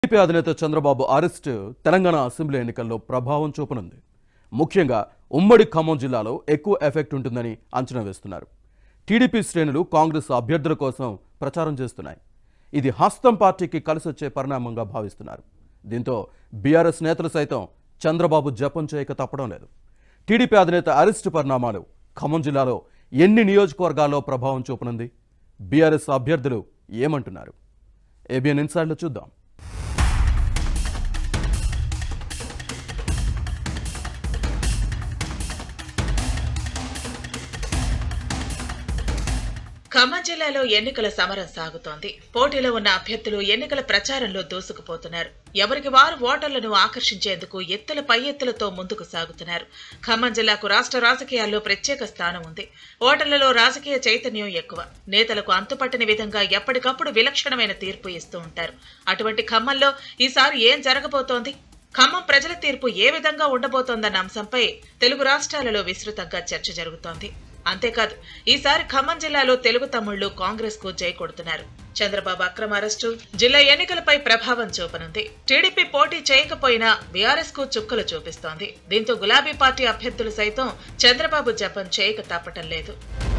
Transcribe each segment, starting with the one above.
TDP అధినేత Chandrababu arrest Telangana assembly ఎన్నికల్లో ప్రభావం చూపనుంది ముఖ్యంగా ఉమ్మడి ఖమ్మం జిల్లాలో ఎక్కువ ఎఫెక్ట్ ఉంటుందని అంచనా వేస్తున్నారు టీడీపీ శ్రేణులు కాంగ్రెస్ అభ్యర్థుల కోసం ప్రచారం చేస్తున్నాయి ఇది హస్తం పార్టీకి కలిసొచ్చే పరిణామంగా భావిస్తున్నారు దీంతో బీఆర్ఎస్ నేతలు సైతం చంద్రబాబు జపం చేయక తప్పడం లేదు టీడీపీ అధినేత అరెస్టు పరిణామాలు ఖమ్మం జిల్లాలో ఎన్ని నియోజకవర్గాల్లో ప్రభావం చూపనుంది బీఆర్ఎస్ అభ్యర్థులు ఏమంటున్నారు ఏబిఎన్ ఇన్సైడ్లో చూద్దాం ఖమ్మం జిల్లాలో ఎన్నికల సమరం సాగుతోంది పోటీలో ఉన్న అభ్యర్థులు ఎన్నికల ప్రచారంలో దూసుకుపోతున్నారు ఎవరికి వారు ఓటర్లను ఆకర్షించేందుకు ఎత్తుల పై ఎత్తులతో ముందుకు సాగుతున్నారు ఖమ్మం జిల్లాకు రాష్ట్ర రాజకీయాల్లో ప్రత్యేక స్థానం ఉంది ఓటర్లలో రాజకీయ చైతన్యం ఎక్కువ నేతలకు అంతుపట్టని విధంగా ఎప్పటికప్పుడు విలక్షణమైన తీర్పు ఇస్తూ ఉంటారు అటువంటి ఖమ్మంలో ఈసారి ఏం జరగబోతోంది ఖమ్మం ప్రజల తీర్పు ఏ విధంగా ఉండబోతోందన్న అంశంపై తెలుగు రాష్ట్రాలలో విస్తృతంగా చర్చ జరుగుతోంది అంతేకాదు ఈసారి ఖమ్మం జిల్లాలో తెలుగు తమ్ముళ్లు కాంగ్రెస్ కు జై కొడుతున్నారు చంద్రబాబు అక్రమ అరెస్టు జిల్లా ఎన్నికలపై ప్రభావం చూపనుంది టీడీపీ పోటీ చేయకపోయినా బీఆర్ఎస్ కు చుక్కలు చూపిస్తోంది దీంతో గులాబీ పార్టీ అభ్యర్థులు సైతం చంద్రబాబు జపం చేయక తప్పటం లేదు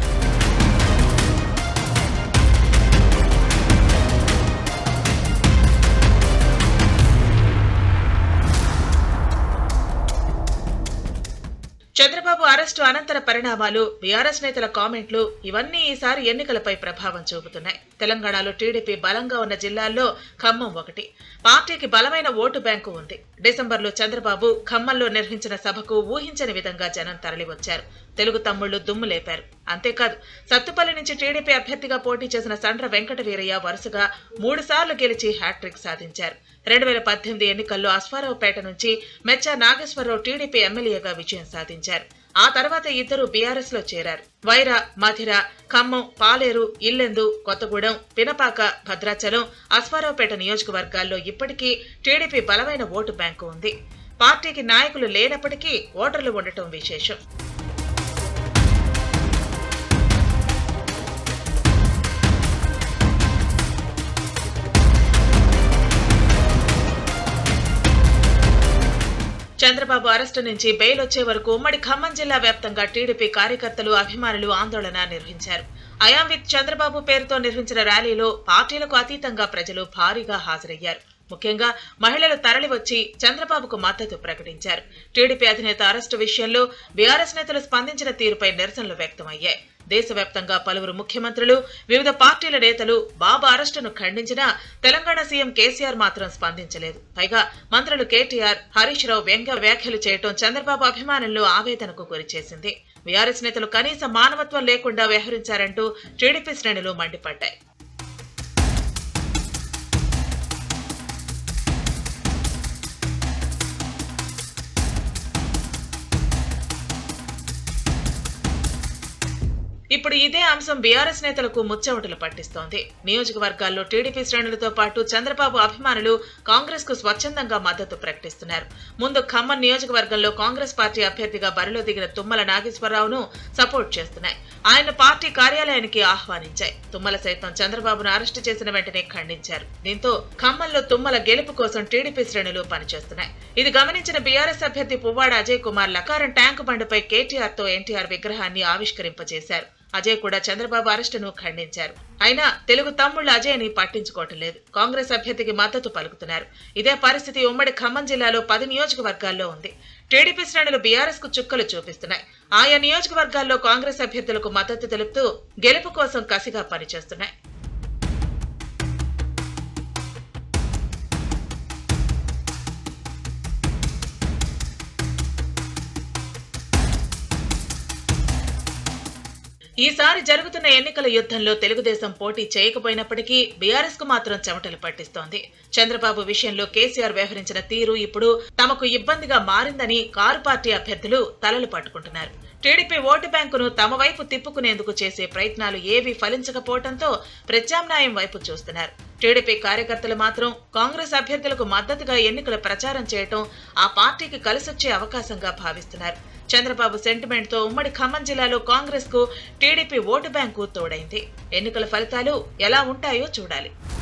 చంద్రబాబు అరెస్టు అనంతర పరిణామాలు బీఆర్ఎస్ నేతల కామెంట్లు ఇవన్నీ ఈసారి ఎన్నికలపై ప్రభావం చూపుతున్నాయి తెలంగాణలో టీడీపీ బలంగా ఉన్న జిల్లాల్లో ఖమ్మం ఒకటి పార్టీకి బలమైన ఓటు బ్యాంకు ఉంది డిసెంబర్లో చంద్రబాబు ఖమ్మంలో నిర్వహించిన సభకు ఊహించని విధంగా జనం తరలివచ్చారు తెలుగు తమ్ముళ్లు దుమ్ము లేపారు అంతేకాదు సత్తుపల్లి నుంచి టీడీపీ అభ్యర్థిగా పోటీ చేసిన సండ్ర వెంకట వీరయ్య వరుసగా మూడు సార్లు గెలిచి హ్యాట్రిక్ సాధించారు రెండు వేల పద్దెనిమిది ఎన్నికల్లో అశ్వారావుపేట నుంచి మెచ్చా నాగేశ్వరరావు టీడీపీ ఎమ్మెల్యేగా విజయం సాధించారు ఆ తర్వాత ఇద్దరు బీఆర్ఎస్ లో చేరారు వైరా మధిర ఖమ్మం పాలేరు ఇల్లెందు కొత్తగూడెం పినపాక భద్రాచలం అశ్వారావుపేట నియోజకవర్గాల్లో ఇప్పటికీ టీడీపీ బలమైన ఓటు బ్యాంకు ఉంది పార్టీకి నాయకులు లేనప్పటికీ ఓటర్లు ఉండటం విశేషం చంద్రబాబు అరెస్టు నుంచి బెయిల్ వచ్చే వరకు ఉమ్మడి ఖమ్మం జిల్లా వ్యాప్తంగా టీడీపీ కార్యకర్తలు అభిమానులు ఆందోళన నిర్వహించారు అయాం విత్ చంద్రబాబు పేరుతో నిర్వహించిన ర్యాలీలో పార్టీలకు అతీతంగా ప్రజలు భారీగా హాజరయ్యారు ముఖ్యంగా మహిళలు తరలివచ్చి చంద్రబాబుకు మద్దతు ప్రకటించారు టీడీపీ అధినేత అరెస్టు విషయంలో బీఆర్ఎస్ నేతలు స్పందించిన తీరుపై నిరసనలు వ్యక్తమయ్యాయి దేశవ్యాప్తంగా పలువురు ముఖ్యమంత్రులు వివిధ పార్టీల నేతలు బాబు అరెస్టును ఖండించినా తెలంగాణ సీఎం కేసీఆర్ మాత్రం స్పందించలేదు పైగా మంత్రులు కేటీఆర్ హరీష్ రావు వ్యంగ్య వ్యాఖ్యలు చేయటం చంద్రబాబు అభిమానుల్లో ఆవేదనకు గురిచేసింది బీఆర్ఎస్ నేతలు కనీస మానవత్వం లేకుండా వ్యవహరించారంటూ టీడీపీ శ్రేణులు మండిపడ్డాయి ఇప్పుడు ఇదే అంశం బీఆర్ఎస్ నేతలకు ముచ్చమటలు పట్టిస్తోంది నియోజకవర్గాల్లో టీడీపీ శ్రేణులతో పాటు చంద్రబాబు అభిమానులు కాంగ్రెస్ కు స్వచ్ఛందంగా మద్దతు ప్రకటిస్తున్నారు ముందు ఖమ్మం నియోజకవర్గంలో కాంగ్రెస్ పార్టీ అభ్యర్థిగా బరిలో దిగిన తుమ్మల నాగేశ్వరరావును సపోర్ట్ చేస్తున్నాయి ఆయన పార్టీ కార్యాలయానికి ఆహ్వానించాయి తుమ్మల సైతం చంద్రబాబును అరెస్టు చేసిన వెంటనే ఖండించారు దీంతో ఖమ్మంలో తుమ్మల గెలుపు కోసం టీడీపీ శ్రేణులు పనిచేస్తున్నాయి ఇది గమనించిన బీఆర్ఎస్ అభ్యర్థి పువ్వాడ అజయ్ కుమార్ లకారం ట్యాంకు బండపై కేటీఆర్ తో ఎన్టీఆర్ విగ్రహాన్ని ఆవిష్కరింపజేశారు అజయ్ కూడా చంద్రబాబు అరెస్టును ఖండించారు అయినా తెలుగు తమ్ముళ్లు అజయ్ ని పట్టించుకోవటం లేదు కాంగ్రెస్ అభ్యర్థికి మద్దతు పలుకుతున్నారు ఇదే పరిస్థితి ఉమ్మడి ఖమ్మం జిల్లాలో పది నియోజకవర్గాల్లో ఉంది టీడీపీ శ్రేణులు బీఆర్ఎస్ కు చుక్కలు చూపిస్తున్నాయి ఆయా నియోజకవర్గాల్లో కాంగ్రెస్ అభ్యర్థులకు మద్దతు తెలుపుతూ గెలుపు కోసం కసిగా పనిచేస్తున్నాయి ఈసారి జరుగుతున్న ఎన్నికల యుద్ధంలో తెలుగుదేశం పోటీ చేయకపోయినప్పటికీ బీఆర్ఎస్ కు మాత్రం చెమటలు పట్టిస్తోంది చంద్రబాబు విషయంలో కేసీఆర్ వ్యవహరించిన తీరు ఇప్పుడు తమకు ఇబ్బందిగా మారిందని కారు పార్టీ అభ్యర్థులు తలలు పట్టుకుంటున్నారు టీడీపీ ఓటు బ్యాంకును తమ వైపు తిప్పుకునేందుకు చేసే ప్రయత్నాలు ఏవీ ఫలించకపోవడంతో ప్రత్యామ్నాయం వైపు చూస్తున్నారు టీడీపీ కార్యకర్తలు మాత్రం కాంగ్రెస్ అభ్యర్థులకు మద్దతుగా ఎన్నికల ప్రచారం చేయటం ఆ పార్టీకి కలిసొచ్చే అవకాశంగా భావిస్తున్నారు చంద్రబాబు సెంటిమెంట్ తో ఉమ్మడి ఖమ్మం జిల్లాలో కాంగ్రెస్ కు టీడీపీ ఓటు బ్యాంకు తోడైంది ఎన్నికల ఫలితాలు ఎలా ఉంటాయో చూడాలి